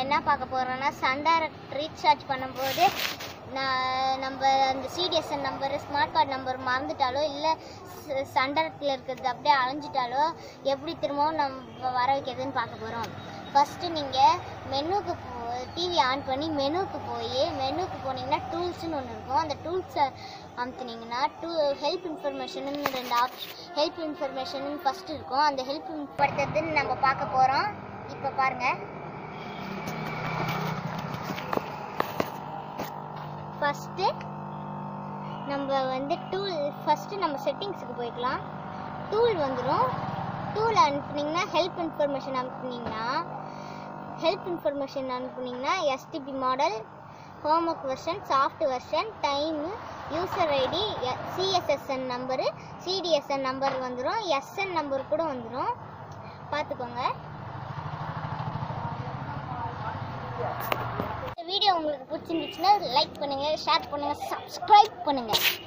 என்ன பார்க்க போகிறோன்னா சன் டைரக்ட் ரீசார்ஜ் பண்ணும்போது நான் நம்ம அந்த CDSN number smart card number மறந்துட்டாலோ இல்லை சன் டைரக்டில் இருக்கிறது அப்படியே அலைஞ்சிட்டாலோ எப்படி திரும்பவும் நம்ம வர வைக்கிறதுன்னு பார்க்க போகிறோம் ஃபஸ்ட்டு நீங்கள் மெனுக்கு டிவி ஆன் பண்ணி மெனுக்கு போய் மெனுக்கு போனீங்கன்னா டூல்ஸ்னு ஒன்று இருக்கும் அந்த டூல்ஸை அமுத்துனீங்கன்னா டூ ஹெல்ப் இன்ஃபர்மேஷன் ரெண்டு ஆப்ஷன் ஹெல்ப் இன்ஃபர்மேஷன் ஃபஸ்ட்டு இருக்கும் அந்த ஹெல்ப் படுத்துறதுன்னு நம்ம பார்க்க போகிறோம் இப்போ பாருங்கள் ஃபஸ்ட்டு நம்ம வந்து டூல் ஃபஸ்ட்டு நம்ம செட்டிங்ஸுக்கு போய்க்கலாம் டூல் வந்துடும் டூல் அனுப்புனீங்கன்னா ஹெல்ப் இன்ஃபர்மேஷன் அனுப்புனீங்கன்னா ஹெல்ப் இன்ஃபர்மேஷன் அனுப்புனீங்கன்னா STB model homework version soft version time user ID CSSN number CDSN number வந்துடும் எஸ்என் நம்பர் கூட வந்துடும் பார்த்துக்கோங்க இந்த வீடியோ உங்களுக்கு பிடிச்சிருந்துச்சுன்னா லைக் பண்ணுங்கள் ஷேர் பண்ணுங்கள் சப்ஸ்கிரைப் பண்ணுங்கள்